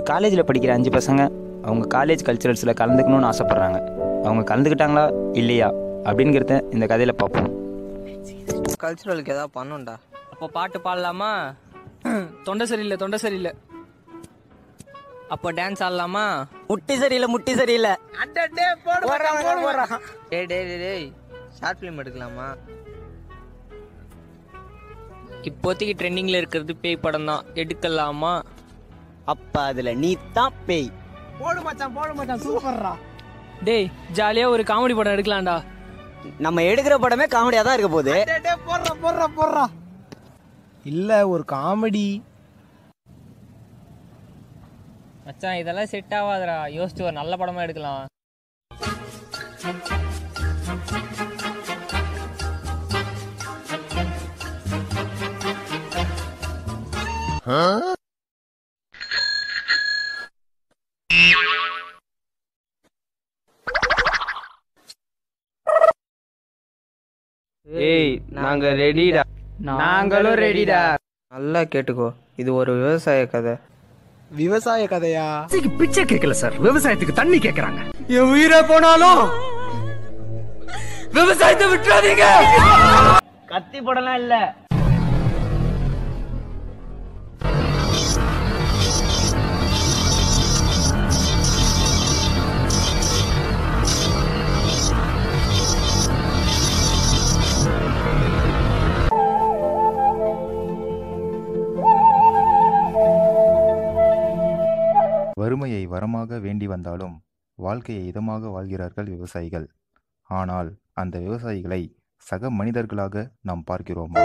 காலேஜில் படிக்கிற அஞ்சு பசங்க அவங்க காலேஜ் கல்ச்சுரல்ஸில் கலந்துக்கணும்னு ஆசைப்பட்றாங்க அவங்க கலந்துக்கிட்டாங்களா இல்லையா அப்படிங்கிறத இந்த கதையில் பார்ப்போம் கல்ச்சுரலுக்கு ஏதாவது பண்ணும்டா அப்போ பாட்டு பாடலாமா தொண்டை சரியில்லை தொண்டை சரியில்லை அப்போ டான்ஸ் ஆடலாமா முட்டி சரியில்லை முட்டி சரியில்லை டேய் டேய் டேய், டேய் ஷார்ட் ஃபிலிம் எடுக்கலாமா இப்போதைக்கு ட்ரெண்டிங்கில் இருக்கிறது பேய் படம் தான் எடுக்கலாமா அப்ப அதுல நீ தான் பேய் டேய் ஜாலியாக ஒரு காமெடி படம் எடுக்கலாம்டா நம்ம எடுக்கிற படமே காமெடியா தான் இருக்க போகுது இல்ல ஒரு காமெடி மச்சான் இதெல்லாம் செட் ஆகாதுடா யோசிச்சு ஒரு நல்ல படமா எடுக்கலாம் ஏய் நாங்க ரெடிடா நாங்களும் ரெடிடா நல்லா கேட்டுக்கோ இது ஒரு விவசாய கதை விவசாய கதையா பிச்சை கேட்கல சார் விவசாயத்துக்கு தண்ணி கேக்குறாங்க என் உயிரை போனாலும் விவசாயத்தை விட்டுறாதீங்க கத்தி படம்லாம் இல்ல வறுமையை வரமாக வேண்டி வந்தாலும் வாழ்க்கையை இதமாக வாழ்கிறார்கள் விவசாயிகள் ஆனால் அந்த விவசாயிகளை சக மனிதர்களாக நாம் பார்க்கிறோமா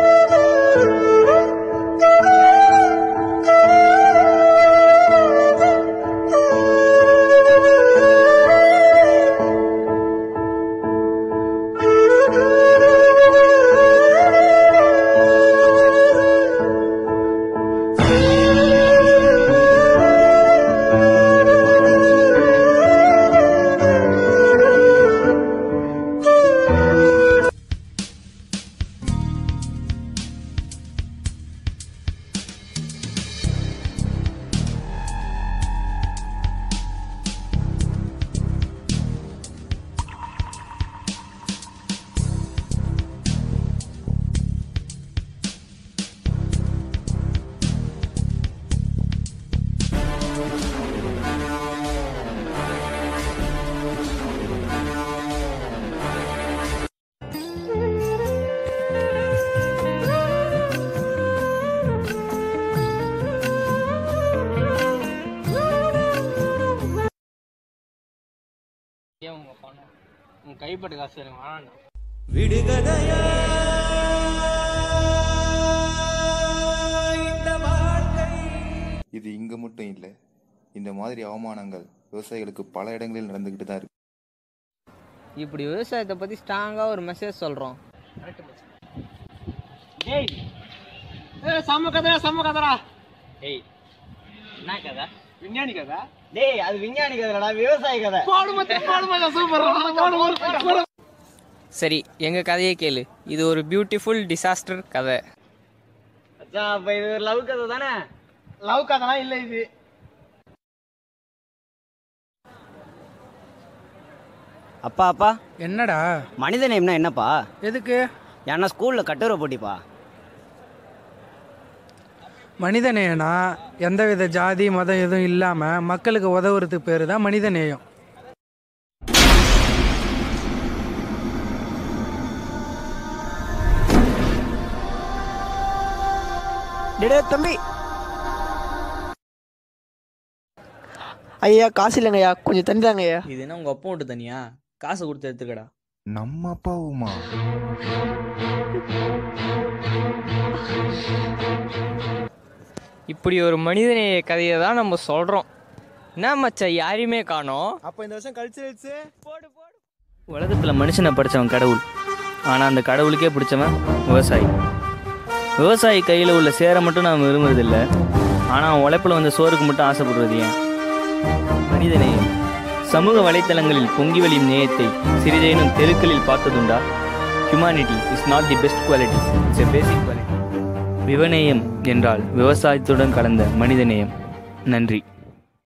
ஏன் உங்க பணம் உங்க கைப்பட்டு காசு எனக்கு வேணாம்டா இது இங்க மட்டும் இல்லை இந்த மாதிரி அவமானங்கள் விவசாயிகளுக்கு பல இடங்களில் நடந்துகிட்டு தான் இருக்கு இப்படி விவசாயத்தை பத்தி ஸ்ட்ராங்கா ஒரு மெசேஜ் சொல்றோம் ஏய் என்ன கதை விஞ்ஞானி கதை டேய் அது விஞ்ஞானி கதைடா விவசாய கதை சரி எங்க கதையை கேளு இது ஒரு பியூட்டிஃபுல் டிசாஸ்டர் கதை அச்சா அப்ப இது ஒரு லவ் கதை தானே லவ் கதைலாம் இல்ல இது அப்பா அப்பா என்னடா மனித நேம்னா என்னப்பா எதுக்கு ஏன்னா ஸ்கூல்ல கட்டுரை போட்டிப்பா மனிதநேயனா எந்தவித ஜாதி மதம் எதுவும் இல்லாம மக்களுக்கு உதவுறதுக்கு பேரு தான் மனிதநேயம் டேடே தம்பி ஐயா காசு இல்லைங்கய்யா கொஞ்சம் தண்ணி தாங்க ஐயா இது என்ன உங்க அப்பா விட்டு தனியா காசு கொடுத்து எடுத்துக்கடா நம்ம அப்பாவுமா இப்படி ஒரு மனிதநேய கதையை தான் நம்ம சொல்றோம் என்ன மச்சான் யாரையுமே காணோம் அப்ப இந்த வருஷம் கல்ச்சுரல்ஸ் உலகத்தில் மனுஷனை படித்தவன் கடவுள் ஆனால் அந்த கடவுளுக்கே பிடிச்சவன் விவசாயி விவசாயி கையில் உள்ள சேரை மட்டும் நான் விரும்புறதில்லை ஆனால் அவன் உழைப்பில் வந்த சோறுக்கு மட்டும் ஆசைப்படுறது ஏன் மனித நேயம் சமூக வலைத்தளங்களில் பொங்கி வழியும் நேயத்தை சிறிதேனும் தெருக்களில் பார்த்ததுண்டா humanity is not the best quality it's a basic quality விவநேயம் என்றால் விவசாயத்துடன் கலந்த மனிதநேயம் நன்றி